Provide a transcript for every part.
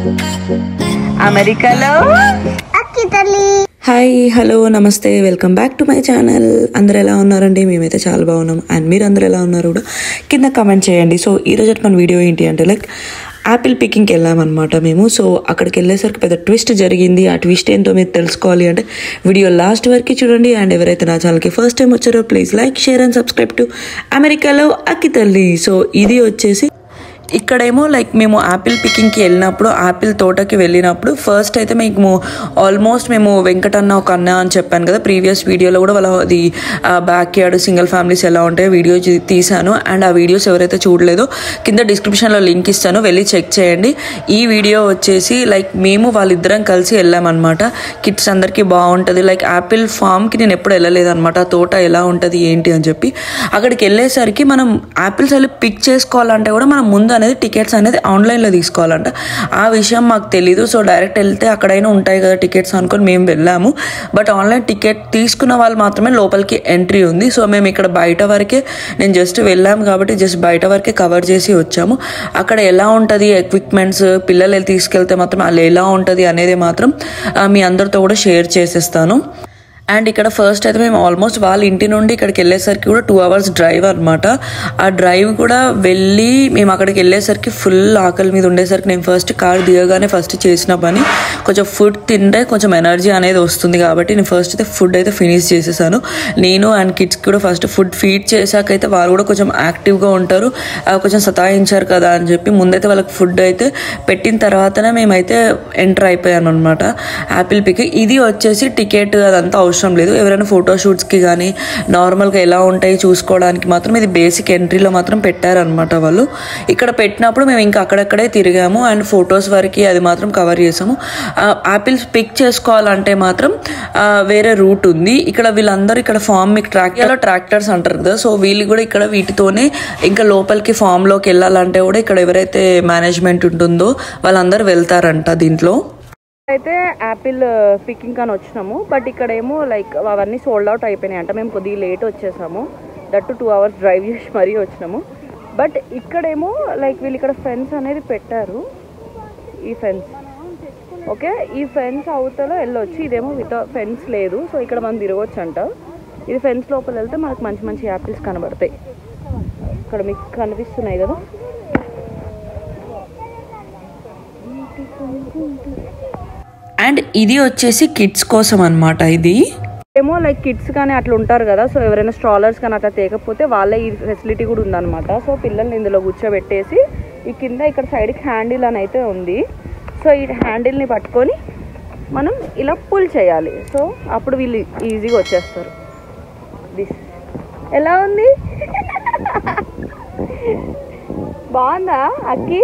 అమెరికాలో అక్కి తల్లి hi hello నమస్తే welcome back to my channel అందరు ఎలా ఉన్నారండి మేమైతే చాలా బాగున్నాం అండ్ మీరు అందరు ఎలా ఉన్నారు కూడా కింద కమెంట్ చేయండి సో ఈ రోజు మన వీడియో ఏంటి అంటే లైక్ యాపిల్ పికింగ్కి వెళ్ళామన్నమాట మేము సో అక్కడికి వెళ్ళేసరికి పెద్ద ట్విస్ట్ జరిగింది ఆ ట్విస్ట్ ఏంటో మీరు తెలుసుకోవాలి అంటే వీడియో లాస్ట్ వరకు చూడండి అండ్ ఎవరైతే నా ఛానల్కి ఫస్ట్ టైం వచ్చారో please like share and subscribe to అమెరికాలో అక్కి తల్లి సో ఇది వచ్చేసి ఇక్కడేమో లైక్ మేము యాపిల్ పికింగ్కి వెళ్ళినప్పుడు యాపిల్ తోటకి వెళ్ళినప్పుడు ఫస్ట్ అయితే మేము ఆల్మోస్ట్ మేము వెంకటన్న ఒక అన్న అని చెప్పాను కదా ప్రీవియస్ వీడియోలో కూడా వాళ్ళ అది బ్యాక్ యార్డ్ సింగిల్ ఫ్యామిలీస్ ఎలా ఉంటాయో వీడియో చూ- తీశాను అండ్ ఆ వీడియోస్ ఎవరైతే చూడలేదో కింద డిస్క్రిప్షన్లో లింక్ ఇస్తాను వెళ్ళి చెక్ చేయండి ఈ వీడియో వచ్చేసి లైక్ మేము వాళ్ళిద్దరం కలిసి వెళ్ళామన్నమాట కిడ్స్ అందరికీ బాగుంటుంది లైక్ యాపిల్ ఫామ్కి నేను ఎప్పుడు వెళ్ళలేదన్నమాట ఆ తోట ఎలా ఉంటుంది ఏంటి అని చెప్పి అక్కడికి వెళ్ళేసరికి మనం యాపిల్స్ వెళ్ళి పిక్ చేసుకోవాలంటే కూడా మనం ముందు అనేది టికెట్స్ అనేది ఆన్లైన్లో తీసుకోవాలంట ఆ విషయం మాకు తెలీదు సో డైరెక్ట్ వెళ్తే అక్కడైనా ఉంటాయి కదా టికెట్స్ అనుకొని మేము వెళ్ళాము బట్ ఆన్లైన్ టికెట్ తీసుకున్న వాళ్ళు మాత్రమే లోపలికి ఎంట్రీ ఉంది సో మేము ఇక్కడ బయట వరకే నేను జస్ట్ వెళ్ళాము కాబట్టి జస్ట్ బయట వరకే కవర్ చేసి వచ్చాము అక్కడ ఎలా ఉంటుంది ఎక్విప్మెంట్స్ పిల్లలు వెళ్ళి తీసుకెళ్తే మాత్రం అలా ఎలా ఉంటుంది అనేది మాత్రం ఆ, మీ అందరితో కూడా షేర్ చేసేస్తాను అండ్ ఇక్కడ ఫస్ట్ అయితే మేము ఆల్మోస్ట్ వాళ్ళ ఇంటి నుండి ఇక్కడికి వెళ్ళేసరికి కూడా టూ అవర్స్ డ్రైవ్ అనమాట ఆ డ్రైవ్ కూడా వెళ్ళి మేము అక్కడికి వెళ్ళేసరికి ఫుల్ ఆకలి మీద ఉండేసరికి నేను ఫస్ట్ కార్ దిగగానే ఫస్ట్ చేసిన పని కొంచెం ఫుడ్ తింటే కొంచెం ఎనర్జీ అనేది వస్తుంది కాబట్టి నేను ఫస్ట్ అయితే ఫుడ్ అయితే ఫినిష్ చేసేసాను నేను అండ్ కిడ్స్కి కూడా ఫస్ట్ ఫుడ్ ఫీడ్ చేశాకైతే వాళ్ళు కూడా కొంచెం యాక్టివ్గా ఉంటారు ఆ, కొంచెం సతాయించారు కదా అని చెప్పి ముందైతే వాళ్ళకి ఫుడ్ అయితే పెట్టిన తర్వాతనే మేమైతే ఎంటర్ అయిపోయాను అనమాట యాపిల్ పిక్ ఇది వచ్చేసి టికెట్ అదంతా అవసరం లేదు ఎవరైనా ఫోటోషూట్స్కి కానీ నార్మల్గా ఎలా ఉంటాయి చూసుకోవడానికి మాత్రం ఇది బేసిక్ ఎంట్రీలో మాత్రం పెట్టారనమాట వాళ్ళు ఇక్కడ పెట్టినప్పుడు మేము ఇంకా అక్కడక్కడే తిరిగాము అండ్ ఫొటోస్ వరకు అది మాత్రం కవర్ చేసాము యాపిల్స్ పిక్ చేసుకోవాలంటే మాత్రం ఆ, వేరే రూట్ ఉంది ఇక్కడ వీళ్ళందరూ ఇక్కడ ఫామ్ మీకు ట్రాక్టర్లో ట్రాక్టర్స్ అంటారు కదా సో వీళ్ళు కూడా ఇక్కడ వీటితోనే ఇంకా లోపలికి ఫామ్లోకి వెళ్ళాలంటే కూడా ఇక్కడ ఎవరైతే మేనేజ్మెంట్ ఉంటుందో వాళ్ళందరూ వెళ్తారంట దీంట్లో అయితే యాపిల్ పికింగ్ అని వచ్చినాము బట్ ఇక్కడ ఏమో లైక్ అవన్నీ సోల్డ్ అవుట్ అయిపోయినాయి అంట మేము కొద్దిగా లేట్ వచ్చేసాము దట్ టూ అవర్స్ డ్రైవ్ చేసి మరీ వచ్చినాము బట్ ఇక్కడేమో లైక్ వీళ్ళు ఇక్కడ ఫెన్స్ అనేది పెట్టారు ఈ ఫెన్స్ ఓకే ఈ ఫెన్స్ అవతల వెళ్ళొచ్చు ఇదేమో విత్ ఫెన్స్ లేదు సో ఇక్కడ మనం తిరగొచ్చు అంట ఇది ఫెన్స్ లోపల వెళ్తే మనకు మంచి మంచి యాపిల్స్ కనబడతాయి ఇక్కడ మీకు కనిపిస్తున్నాయి కదా అండ్ ఇది వచ్చేసి కిడ్స్ కోసం అన్నమాట ఇది ఏమో లైక్ కిడ్స్ కానీ అట్లా ఉంటారు కదా సో ఎవరైనా స్ట్రాలర్స్ కానీ అట్లా తేకపోతే వాళ్ళే ఈ ఫెసిలిటీ కూడా ఉందన్నమాట సో పిల్లల్ని ఇందులో కూర్చోబెట్టేసి ఈ కింద ఇక్కడ సైడ్కి హ్యాండిల్ అని అయితే ఉంది సో ఈ హ్యాండిల్ని పట్టుకొని మనం ఇలా పుల్ చేయాలి సో అప్పుడు వీళ్ళు ఈజీగా వచ్చేస్తారు దిస్ ఎలా ఉంది బాగుందా అక్కి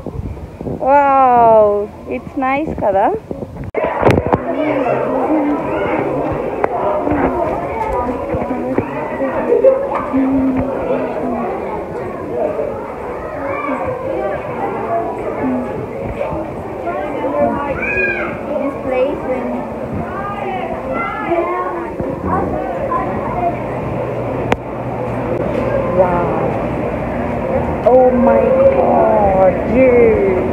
వావ్ ఇట్స్ నైస్ కదా This place when Oh my god, yeah.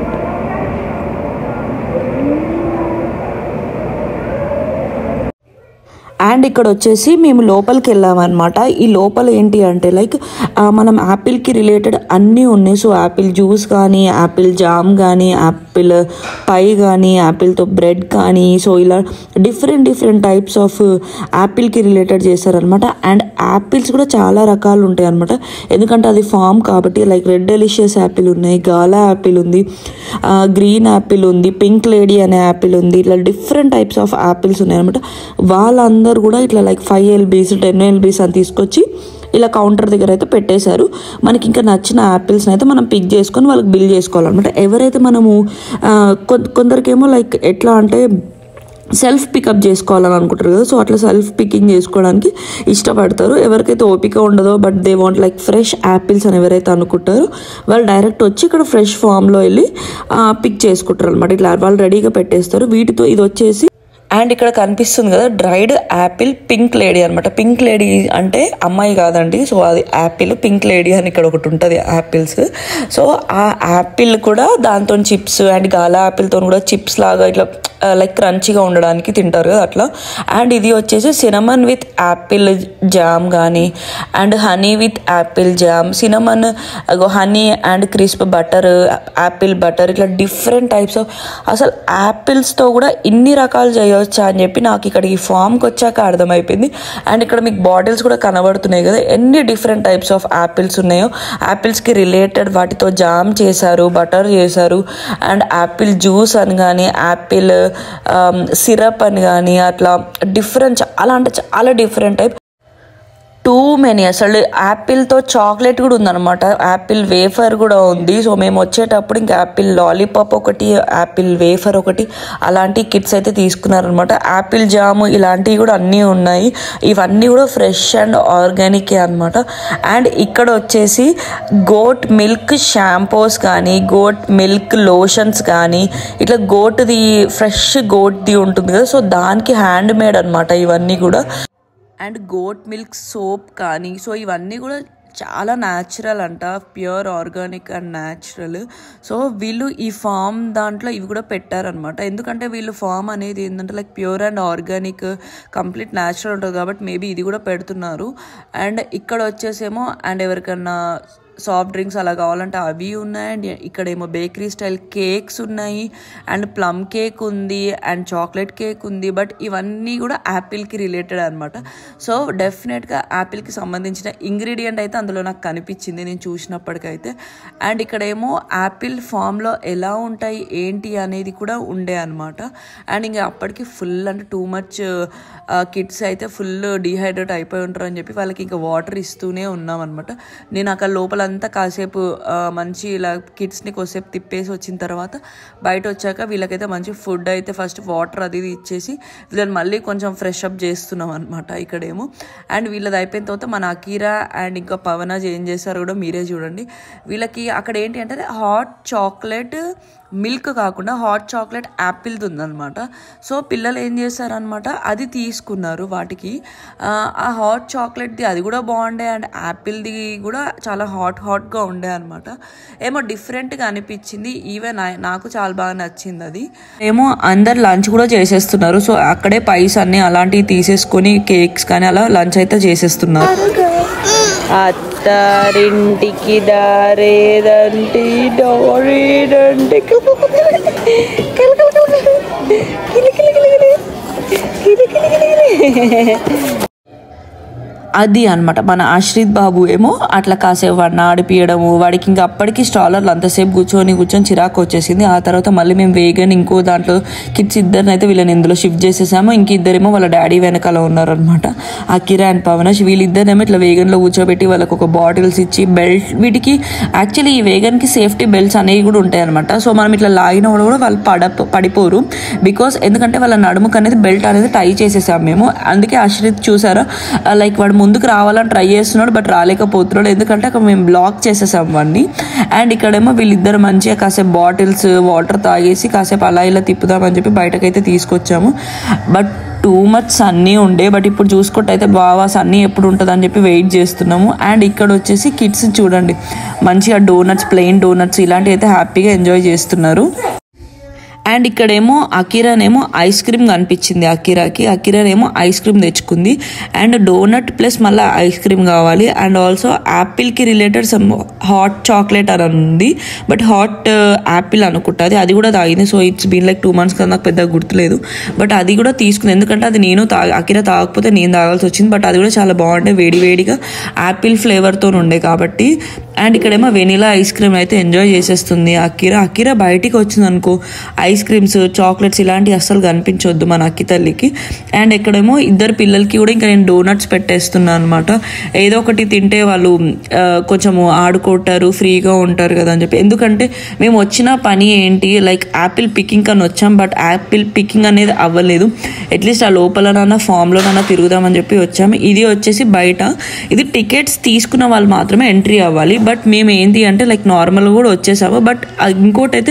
And ఇక్కడ వచ్చేసి మేము లోపలికి వెళ్ళామన్నమాట ఈ లోపల ఏంటి అంటే లైక్ ఆ, మనం యాపిల్కి రిలేటెడ్ అన్నీ ఉన్నాయి సో యాపిల్ జ్యూస్ కానీ యాపిల్ జామ్ కానీ యాపిల్ పై కానీ యాపిల్తో బ్రెడ్ కానీ సో ఇలా డిఫరెంట్ డిఫరెంట్ టైప్స్ ఆఫ్ యాపిల్కి రిలేటెడ్ చేస్తారనమాట అండ్ యాపిల్స్ కూడా చాలా రకాలు ఉంటాయి అనమాట ఎందుకంటే అది ఫామ్ కాబట్టి లైక్ రెడ్ డెలిషియస్ యాపిల్ ఉన్నాయి గాలా యాపిల్ ఉంది గ్రీన్ యాపిల్ ఉంది పింక్ లేడీ అనే యాపిల్ ఉంది ఇట్లా డిఫరెంట్ టైప్స్ ఆఫ్ యాపిల్స్ ఉన్నాయి అనమాట వాళ్ళందరూ కూడా ఇట్లా like five LBs ten LBs అని తీసుకొచ్చి ఇలా కౌంటర్ దగ్గర అయితే పెట్టేశారు మనకి ఇంకా నచ్చిన యాపిల్స్ని అయితే మనం పిక్ చేసుకొని వాళ్ళకి బిల్ చేసుకోవాలన్నమాట ఎవరైతే మనము ఆ, కొ- కొందరికేమో లైక్ ఎట్లా అంటే సెల్ఫ్ పికప్ చేసుకోవాలని అనుకుంటారు కదా సో అట్లా సెల్ఫ్ పికింగ్ చేసుకోవడానికి ఇష్టపడతారు ఎవరికైతే ఓపిక ఉండదో but they want like fresh apples అని ఎవరైతే అనుకుంటారో వాళ్ళు డైరెక్ట్ వచ్చి ఇక్కడ ఫ్రెష్ ఫామ్లో వెళ్ళి పిక్ చేసుకుంటారు అనమాట ఇట్లా వాళ్ళు రెడీగా పెట్టేస్తారు వీటితో ఇది వచ్చేసి అండ్ ఇక్కడ కనిపిస్తుంది కదా డ్రైడ్ యాపిల్ పింక్ లేడీ అనమాట పింక్ లేడీ అంటే అమ్మాయి కాదండి సో అది యాపిల్ పింక్ లేడీ అని ఇక్కడ ఒకటి ఉంటుంది యాపిల్స్ సో ఆ యాపిల్ కూడా దాంతో చిప్స్ అండ్ గాలా యాపిల్తో కూడా చిప్స్ లాగా ఇట్లా లైక్ క్రంచీగా ఉండడానికి తింటారు కదా అట్లా అండ్ ఇది వచ్చేసి సినమన్ విత్ యాపిల్ జామ్ కానీ and honey with apple jam cinnamon honey and crisp butter apple butter ఇట్లా డిఫరెంట్ టైప్స్ ఆఫ్ అసలు యాపిల్స్తో కూడా ఇన్ని రకాలు చేయవచ్చా అని చెప్పి నాకు ఇక్కడ ఈ ఫామ్కి వచ్చాక అర్థమైపోయింది అండ్ ఇక్కడ మీకు బాటిల్స్ కూడా కనబడుతున్నాయి కదా ఎన్ని డిఫరెంట్ టైప్స్ ఆఫ్ యాపిల్స్ ఉన్నాయో యాపిల్స్కి రిలేటెడ్ వాటితో జామ్ చేశారు బటర్ చేశారు అండ్ యాపిల్ జ్యూస్ అని కానీ యాపిల్ సిరప్ అని కానీ అట్లా డిఫరెంట్ చాలా అంటే చాలా డిఫరెంట్ టైప్ టూ మెనీ అసలు యాపిల్తో చాక్లెట్ కూడా ఉందన్నమాట యాపిల్ వేఫర్ కూడా ఉంది సో మేము వచ్చేటప్పుడు ఇంకా యాపిల్ లాలీపాప్ ఒకటి యాపిల్ వేఫర్ ఒకటి అలాంటి కిట్స్ అయితే తీసుకున్నారనమాట యాపిల్ జాము ఇలాంటివి కూడా అన్నీ ఉన్నాయి ఇవన్నీ కూడా ఫ్రెష్ అండ్ ఆర్గానిక్ అనమాట అండ్ ఇక్కడ వచ్చేసి గోట్ మిల్క్ షాంపూస్ కానీ గోట్ మిల్క్ లోషన్స్ కానీ ఇట్లా గోట్ది ఫ్రెష్ గోట్ది ఉంటుంది కదా సో దానికి హ్యాండ్ మేడ్ అనమాట ఇవన్నీ కూడా అండ్ గోట్ మిల్క్ సోప్ కానీ సో ఇవన్నీ కూడా చాలా న్యాచురల్ అంట pure organic and natural so వీళ్ళు ఈ ఫామ్ దాంట్లో ఇవి కూడా పెట్టారనమాట ఎందుకంటే వీళ్ళు ఫామ్ అనేది ఏంటంటే like pure and organic complete natural ఉంటుంది కాబట్టి మేబీ ఇది కూడా పెడుతున్నారు అండ్ ఇక్కడ వచ్చేసేమో అండ్ ఎవరికన్నా సాఫ్ట్ డ్రింక్స్ అలా కావాలంటే అవి ఉన్నాయి అండ్ ఇక్కడేమో బేకరీ స్టైల్ కేక్స్ ఉన్నాయి అండ్ ప్లమ్ కేక్ ఉంది అండ్ చాక్లెట్ కేక్ ఉంది బట్ ఇవన్నీ కూడా యాపిల్కి రిలేటెడ్ అనమాట సో డెఫినెట్గా యాపిల్కి సంబంధించిన ఇంగ్రీడియంట్ అయితే అందులో నాకు కనిపించింది నేను చూసినప్పటికైతే అండ్ ఇక్కడేమో యాపిల్ ఫామ్లో ఎలా ఉంటాయి ఏంటి అనేది కూడా ఉండే అనమాట అండ్ ఇంకా అప్పటికి ఫుల్ అంటే టూ మచ్ కిడ్స్ అయితే ఫుల్ డిహైడ్రేట్ అయిపోయి ఉంటారు అని చెప్పి వాళ్ళకి ఇంకా వాటర్ ఇస్తూనే ఉన్నాం అనమాట నేను అక్కడ లోపలంతా కాసేపు ఆ, మంచి ఇలా కిడ్స్ని కొద్దిసేపు తిప్పేసి వచ్చిన తర్వాత బయట వచ్చాక వీళ్ళకైతే మంచి ఫుడ్ అయితే ఫస్ట్ వాటర్ అది ఇది ఇచ్చేసి వీళ్ళని మళ్ళీ కొంచెం ఫ్రెష్ అప్ చేస్తున్నాం అనమాట ఇక్కడేమో అండ్ వీళ్ళది అయిపోయిన తర్వాత మన అకీరా అండ్ ఇంకా పవనాజ్ ఏం చేశారో కూడా మీరే చూడండి వీళ్ళకి అక్కడ ఏంటి అంటే హాట్ చాక్లెట్ మిల్క్ కాకుండా హాట్ చాక్లెట్ యాపిల్ది ఉందన్నమాట సో పిల్లలు ఏం చేస్తారనమాట అది తీసుకున్నారు వాటికి ఆ, ఆ హాట్ చాక్లెట్ది అది కూడా బాగుండే అండ్ యాపిల్ది కూడా చాలా హాట్ హాట్గా ఉండే అనమాట ఏమో డిఫరెంట్గా అనిపించింది ఈవెన్ నాకు చాలా బాగా నచ్చింది అది ఏమో అందరు లంచ్ కూడా చేసేస్తున్నారు సో అక్కడే పైస్ అన్ని అలాంటివి తీసేసుకొని కేక్స్ కానీ అలా లంచ్ అయితే చేసేస్తున్నారు అత్తారింటికి దారేదంటి డోరేదంటి అది అన్నమాట మన ఆశ్రిత్ బాబు ఏమో అట్లా కాసేపు వాడిని ఆడిపియడము వాడికి ఇంకా అప్పటికి స్టాలర్లు అంతసేపు కూర్చొని కూర్చొని చిరాకు వచ్చేసింది ఆ తర్వాత మళ్ళీ మేము వేగన్ ఇంకో దాంట్లో కిడ్స్ ఇద్దరిని అయితే వీళ్ళని ఇందులో షిఫ్ట్ చేసేసాము ఇంక ఇద్దరేమో వాళ్ళ డాడీ వెనకాల ఉన్నారనమాట అకిరా అండ్ పవనష్ వీళ్ళిద్దరేమో ఇట్లా వేగన్లో కూర్చోబెట్టి వాళ్ళకి ఒక బాటిల్స్ ఇచ్చి బెల్ట్ వీటికి యాక్చువల్లీ ఈ వేగన్కి సేఫ్టీ బెల్ట్స్ అనేవి కూడా ఉంటాయి అనమాట సో మనం ఇట్లా లాగిన కూడా కూడా వాళ్ళు పడ పడిపోరు బికాస్ ఎందుకంటే వాళ్ళ నడుముకు అనేది బెల్ట్ అనేది టై చేసేసాం మేము అందుకే అశ్రిత్ చూసారా లైక్ వాడు ముందుకు రావాలని ట్రై చేస్తున్నాడు బట్ రాలేకపోతున్నాడు ఎందుకంటే అక్కడ మేము బ్లాక్ చేసేసాం వాడిని అండ్ ఇక్కడేమో వీళ్ళిద్దరు మంచిగా కాసేపు బాటిల్స్ వాటర్ తాగేసి కాసేపు అలా ఇలా తిప్పుదామని చెప్పి బయటకైతే తీసుకొచ్చాము బట్ టూ మచ్ సన్నీ ఉండే బట్ ఇప్పుడు చూసుకుంటే అయితే బాగా సన్నీ ఎప్పుడు ఉంటుంది అని చెప్పి వెయిట్ చేస్తున్నాము అండ్ ఇక్కడ వచ్చేసి కిడ్స్ చూడండి మంచిగా డోనట్స్ ప్లెయిన్ డోనట్స్ ఇలాంటివి అయితే హ్యాపీగా ఎంజాయ్ చేస్తున్నారు అండ్ ఇక్కడేమో అకిరానేమో ఐస్ క్రీమ్ కనిపించింది అకిరాకి అకిరానేమో ఐస్ క్రీమ్ తెచ్చుకుంది అండ్ డోనట్ ప్లస్ మళ్ళీ ఐస్ క్రీమ్ కావాలి అండ్ ఆల్సో యాపిల్కి రిలేటెడ్ సమ్ హాట్ చాక్లెట్ అని ఉంది బట్ హాట్ యాపిల్ అనుకుంటుంది అది కూడా తాగింది so it's been like two months కదా నాకు పెద్దగా గుర్తులేదు బట్ అది కూడా తీసుకుంది ఎందుకంటే అది నేను తా అకిరా తాగకపోతే నేను తాగాల్సి వచ్చింది బట్ అది కూడా చాలా బాగుండే వేడి వేడిగా యాపిల్ ఫ్లేవర్తో ఉండే కాబట్టి అండ్ ఇక్కడేమో వెనిలా ఐస్ క్రీమ్ అయితే ఎంజాయ్ చేసేస్తుంది అకిరా అకిరా బయటికి వచ్చింది అనుకో ఐస్ క్రీమ్స్ చాక్లెట్స్ ఇలాంటివి అస్సలు కనిపించొద్దు మన అక్కి తల్లికి అండ్ ఇక్కడేమో ఇద్దరు పిల్లలకి కూడా ఇంకా నేను డోనట్స్ పెట్టేస్తున్నాను అనమాట ఏదో ఒకటి తింటే వాళ్ళు ఆ, కొంచెము ఆడుకుంటారు ఫ్రీగా ఉంటారు కదా అని చెప్పి ఎందుకంటే మేము వచ్చిన పని ఏంటి లైక్ యాపిల్ పికింగ్ అని వచ్చాం బట్ యాపిల్ పికింగ్ అనేది అవ్వలేదు అట్లీస్ట్ ఆ లోపలనన్నా ఫామ్లోనన్నా తిరుగుదామని చెప్పి వచ్చాము ఇది వచ్చేసి బయట ఇది టికెట్స్ తీసుకున్న వాళ్ళు మాత్రమే ఎంట్రీ అవ్వాలి బట్ మేము ఏంటి అంటే లైక్ నార్మల్గా కూడా వచ్చేసాము బట్ ఇంకోటి అయితే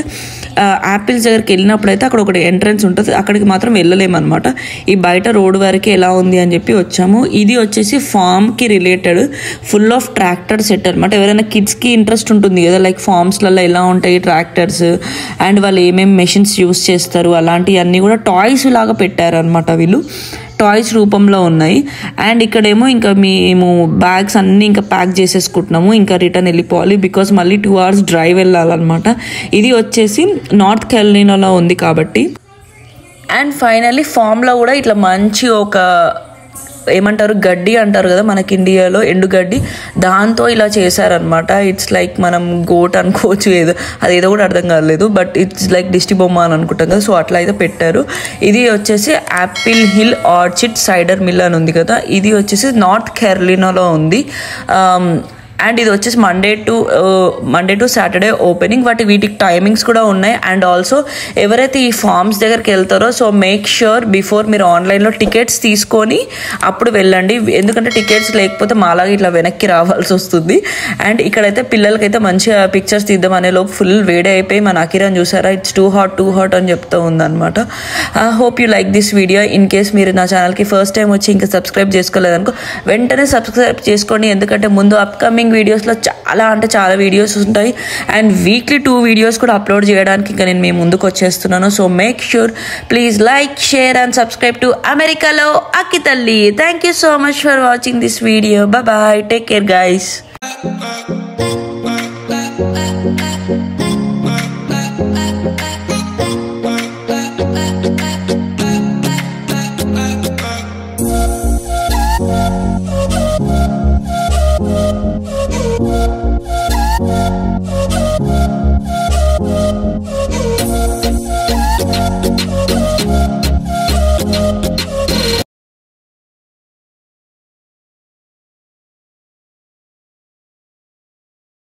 యాపిల్స్ దగ్గరికి వెళ్ళినప్పుడు అయితే అక్కడ ఒకటి ఎంట్రన్స్ ఉంటుంది అక్కడికి మాత్రం వెళ్ళలేమన్నమాట ఈ బయట రోడ్ వరకు ఎలా ఉంది అని చెప్పి వచ్చాము ఇది వచ్చేసి ఫామ్కి related full of tractor set అనమాట ఎవరైనా కిడ్స్కి ఇంట్రెస్ట్ ఉంటుంది కదా లైక్ ఫార్మ్స్లలో ఎలా ఉంటాయి ట్రాక్టర్స్ అండ్ వాళ్ళు ఏమేమి మెషిన్స్ యూస్ చేస్తారు అలాంటివన్నీ కూడా టాయ్స్ లాగా పెట్టారనమాట వీళ్ళు టాయ్స్ రూపంలో ఉన్నాయి అండ్ ఇక్కడేమో ఇంకా మేము బ్యాగ్స్ అన్నీ ఇంకా ప్యాక్ చేసేసుకుంటున్నాము ఇంకా రిటర్న్ వెళ్ళిపోవాలి బికాస్ మళ్ళీ టూ అవర్స్ డ్రైవ్ వెళ్ళాలన్నమాట ఇది వచ్చేసి నార్త్ కెరళీనాలో ఉంది కాబట్టి అండ్ ఫైనల్లీ ఫామ్లో కూడా ఇట్లా మంచి ఒక ఏమంటారు గడ్డి అంటారు కదా మనకి ఇండియాలో ఎండుగడ్డి దాంతో ఇలా చేశారనమాట ఇట్స్ లైక్ మనం గోట్ అనుకోవచ్చు ఏదో అది ఏదో కూడా అర్థం కాలేదు బట్ ఇట్స్ లైక్ దిష్టి బొమ్మ అని అనుకుంటాం కదా సో అట్లా అయితే పెట్టారు ఇది వచ్చేసి apple hill orchard cider mill అని ఉంది కదా ఇది వచ్చేసి నార్త్ కెరళీనాలో ఉంది అండ్ ఇది వచ్చేసి Monday to Monday to Saturday opening వాటి వీటికి టైమింగ్స్ కూడా ఉన్నాయి అండ్ ఆల్సో ఎవరైతే ఈ ఫార్మ్స్ దగ్గరికి వెళ్తారో సో మేక్ ష్యూర్ బిఫోర్ మీరు ఆన్లైన్లో టికెట్స్ తీసుకొని అప్పుడు వెళ్ళండి ఎందుకంటే టికెట్స్ లేకపోతే మాలాగా ఇట్లా వెనక్కి రావాల్సి వస్తుంది అండ్ ఇక్కడైతే పిల్లలకైతే మంచిగా పిక్చర్స్ తీద్దాం అనే లోపు ఫుల్ వేడి అయిపోయి మన అకిరాన్ చూసారా it's too hot too hot అని చెప్తూ ఉందన్నమాట hope you like this video in case మీరు నా ఛానల్కి ఫస్ట్ టైం వచ్చి ఇంకా సబ్స్క్రైబ్ చేసుకోలేదనుకో వెంటనే సబ్స్క్రైబ్ చేసుకోండి ఎందుకంటే ముందు అప్కమింగ్ వీడియోస్లో చాలా అంటే చాలా వీడియోస్ ఉంటాయి అండ్ వీక్లీ టూ వీడియోస్ కూడా అప్లోడ్ చేయడానికి ఇంకా నేను మీ ముందుకు వచ్చేస్తున్నాను so make sure please like share and subscribe to అమెరికాలో అక్కి తల్లి thank you so much for watching this video bye take care guys